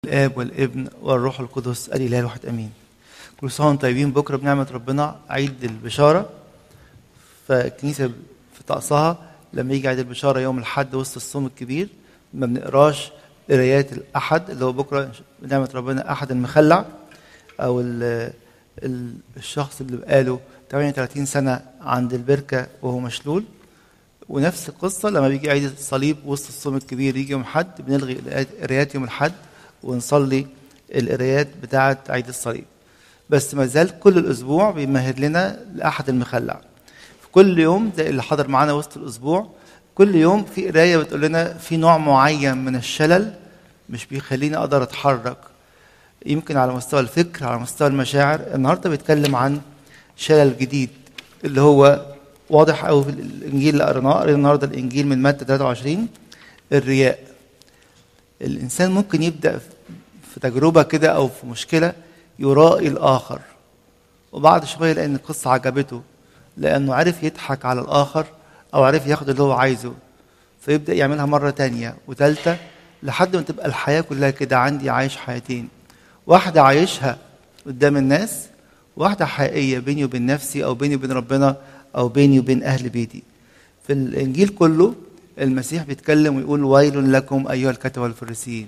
الاب والابن والروح القدس الاله الواحد امين كل سنه وانتم طيبين بكره بنعمه ربنا عيد البشاره فالكنيسه في طقسها لما يجي عيد البشاره يوم الاحد وسط الصوم الكبير ما بنقراش قرايات الاحد اللي هو بكره بنعمه ربنا احد المخلع او ال ال الشخص اللي بقاله 38 سنه عند البركه وهو مشلول ونفس القصه لما بيجي عيد الصليب وسط الصوم الكبير يجي يوم حد بنلغي قرايات يوم الحد ونصلي القرايات بتاعه عيد الصليب بس ما زال كل الاسبوع بيمهد لنا لاحد المخلع في كل يوم زي اللي حضر معانا وسط الاسبوع كل يوم في قرايه بتقول لنا في نوع معين من الشلل مش بيخليني اقدر اتحرك يمكن على مستوى الفكر على مستوى المشاعر النهارده بيتكلم عن شلل جديد اللي هو واضح قوي في الانجيل اللي قريناه قرينا النهارده الانجيل من متى 23 الرياء الانسان ممكن يبدا في تجربه كده او في مشكله يرائي الاخر وبعد شويه لان القصه عجبته لانه عرف يضحك على الاخر او عرف ياخد اللي هو عايزه فيبدا يعملها مره تانية وثالثه لحد ما تبقى الحياه كلها كده عندي عايش حياتين واحده عايشها قدام الناس واحده حقيقيه بيني وبين نفسي او بيني وبين ربنا او بيني وبين اهل بيتي في الانجيل كله المسيح بيتكلم ويقول ويل لكم ايها الكتبه والفريسيين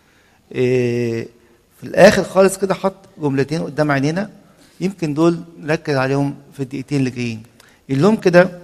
إيه في الاخر خالص كده حط جملتين قدام عينينا يمكن دول نركز عليهم في الدقيقتين اللي جايين يقول لهم كده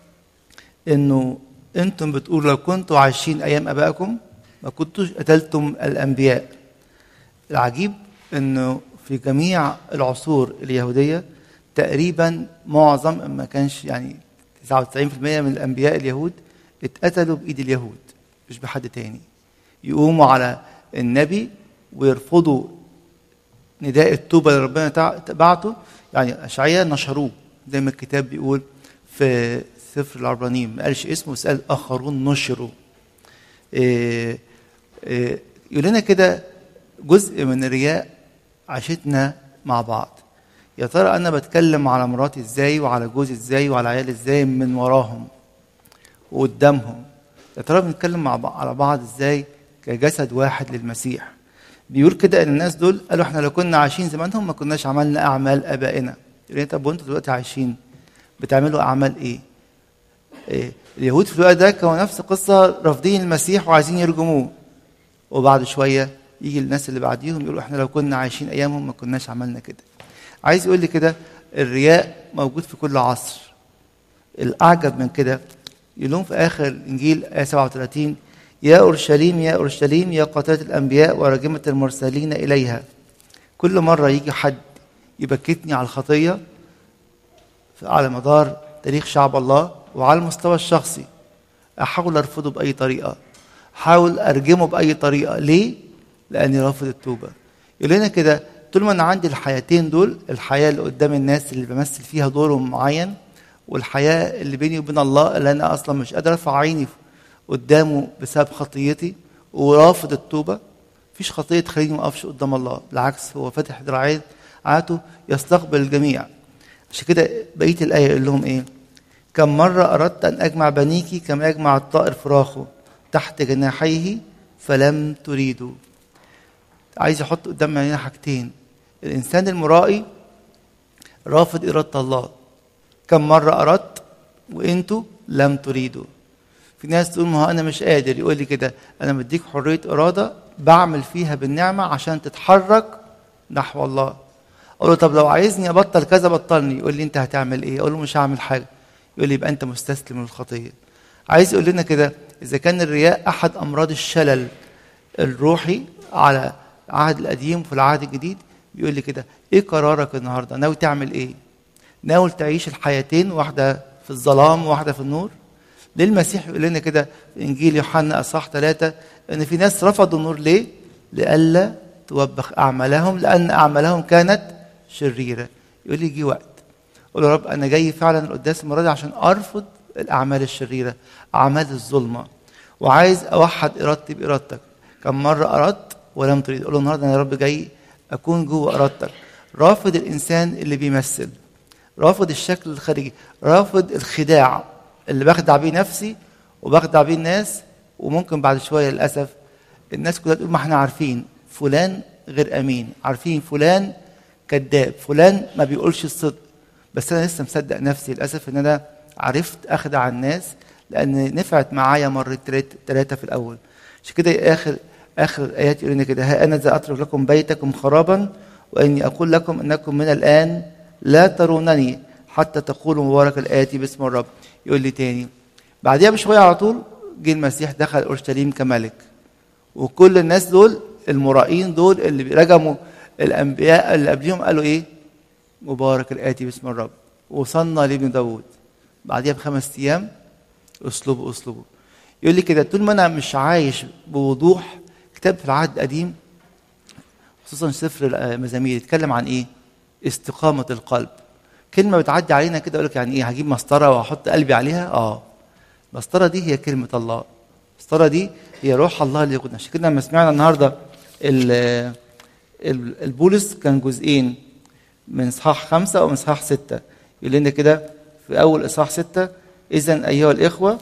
انه انتم بتقولوا لو كنتوا عايشين ايام ابائكم ما كنتوش قتلتم الانبياء العجيب انه في جميع العصور اليهوديه تقريبا معظم ما كانش يعني 99% من الانبياء اليهود اتقتلوا بايد اليهود مش بحد تاني يقوموا على النبي ويرفضوا نداء التوبه اللي ربنا بعته يعني اشعياء نشروه زي ما الكتاب بيقول في سفر العبرانيين ما قالش اسمه بس قال اخرون نشروا إيه إيه يقول لنا كده جزء من الرياء عشتنا مع بعض يا ترى انا بتكلم على مراتي ازاي وعلى جوزي ازاي وعلى عيالي ازاي من وراهم وقدامهم يا ترى بنتكلم مع بعض على بعض ازاي كجسد واحد للمسيح بيقول كده ان الناس دول قالوا احنا لو كنا عايشين زمانهم ما كناش عملنا اعمال ابائنا يقول طب وانتوا دلوقتي عايشين بتعملوا اعمال ايه؟ إيه؟ اليهود في الوقت ده كانوا نفس القصه رافضين المسيح وعايزين يرجموه وبعد شويه يجي الناس اللي بعديهم يقولوا احنا لو كنا عايشين ايامهم ما كناش عملنا كده عايز يقول لي كده الرياء موجود في كل عصر الاعجب من كده يقول لهم في اخر الانجيل ايه 37 يا اورشليم يا اورشليم يا قاتله الانبياء وراجمه المرسلين اليها كل مره يجي حد يبكتني على الخطيه على مدار تاريخ شعب الله وعلى المستوى الشخصي احاول ارفضه باي طريقه احاول ارجمه باي طريقه ليه لاني رافض التوبه يقول لنا كده طول ما انا عندي الحياتين دول الحياه اللي قدام الناس اللي بمثل فيها دور معين والحياه اللي بيني وبين الله اللي انا اصلا مش قادر ارفع عيني قدامه بسبب خطيتي ورافض التوبه مفيش خطيه تخليني ما اقفش قدام الله بالعكس هو فاتح دراعاته يستقبل الجميع عشان كده بقيه الايه يقول لهم ايه كم مره اردت ان اجمع بنيك كما يجمع الطائر فراخه تحت جناحيه فلم تريدوا عايز يحط قدام عينينا حاجتين الانسان المرائي رافض اراده الله كم مره اردت وانتوا لم تريدوا في ناس تقول ما هو انا مش قادر يقول لي كده انا مديك حريه اراده بعمل فيها بالنعمه عشان تتحرك نحو الله اقول له طب لو عايزني ابطل كذا بطلني يقول لي انت هتعمل ايه اقول له مش هعمل حاجه يقول لي يبقى انت مستسلم للخطيه عايز يقول لنا كده اذا كان الرياء احد امراض الشلل الروحي على العهد القديم وفي العهد الجديد بيقول لي كده ايه قرارك النهارده ناوي تعمل ايه ناوي تعيش الحياتين واحده في الظلام وواحده في النور ليه المسيح يقول لنا كده في انجيل يوحنا اصحاح ثلاثة ان في ناس رفضوا النور ليه لئلا توبخ اعمالهم لان اعمالهم كانت شريره يقول لي جه وقت اقول له رب انا جاي فعلا القداس المره دي عشان ارفض الاعمال الشريره اعمال الظلمه وعايز اوحد ارادتي بارادتك كم مره اردت ولم تريد اقول له النهارده انا يا رب جاي اكون جوه ارادتك رافض الانسان اللي بيمثل رافض الشكل الخارجي رافض الخداع اللي بخدع بيه نفسي وبخدع بيه الناس وممكن بعد شويه للاسف الناس كلها تقول ما احنا عارفين فلان غير امين عارفين فلان كذاب فلان ما بيقولش الصدق بس انا لسه مصدق نفسي للاسف ان انا عرفت اخدع الناس لان نفعت معايا مرة ثلاثه في الاول عشان كده اخر اخر الايات يقول لنا كده ها انا ذا اترك لكم بيتكم خرابا واني اقول لكم انكم من الان لا ترونني حتى تقولوا مبارك الاتي باسم الرب يقول لي تاني بعديها بشويه على طول جه المسيح دخل اورشليم كملك وكل الناس دول المرائين دول اللي رجموا الانبياء اللي قبلهم قالوا ايه مبارك الاتي باسم الرب وصلنا لابن داود بعديها بخمس ايام اسلوبه اسلوبه يقول لي كده طول ما انا مش عايش بوضوح كتاب في العهد القديم خصوصا سفر المزامير يتكلم عن ايه استقامه القلب كلمه بتعدي علينا كده اقول لك يعني ايه هجيب مسطره واحط قلبي عليها اه المسطره دي هي كلمه الله المسطره دي هي روح الله اللي يقودنا عشان كده لما سمعنا النهارده البولس كان جزئين من اصحاح خمسه او من اصحاح سته يقول لنا كده في اول اصحاح سته اذا ايها الاخوه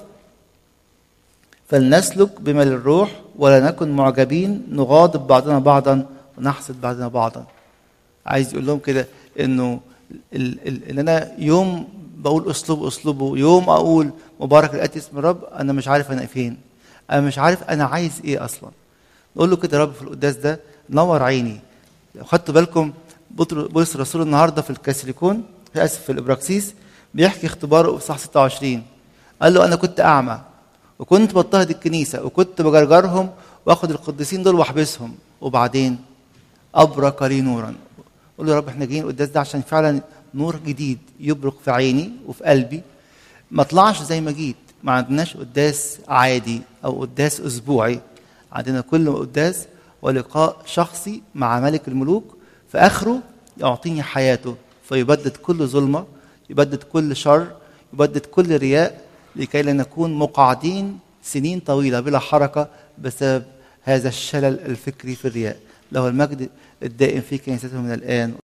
فلنسلك بما للروح ولا نكن معجبين نغاضب بعضنا بعضا ونحسد بعضنا بعضا عايز يقول لهم كده انه ان انا يوم بقول اسلوب اسلوبه يوم اقول مبارك الاتي اسم الرب انا مش عارف انا فين انا مش عارف انا عايز ايه اصلا نقول له كده يا رب في القداس ده نور عيني لو خدتوا بالكم بولس الرسول النهارده في الكاسيليكون في اسف في الابراكسيس بيحكي اختباره في صح 26 قال له انا كنت اعمى وكنت بضطهد الكنيسه وكنت بجرجرهم واخد القديسين دول واحبسهم وبعدين ابرق لي نورا قول له يا رب احنا جايين القداس ده عشان فعلا نور جديد يبرق في عيني وفي قلبي ما اطلعش زي ما جيت ما عندناش قداس عادي او قداس اسبوعي عندنا كل قداس ولقاء شخصي مع ملك الملوك في اخره يعطيني حياته فيبدد كل ظلمه يبدد كل شر يبدد كل رياء لكي لا نكون مقعدين سنين طويله بلا حركه بسبب هذا الشلل الفكري في الرياء له المجد الدائم في كنيسته من الان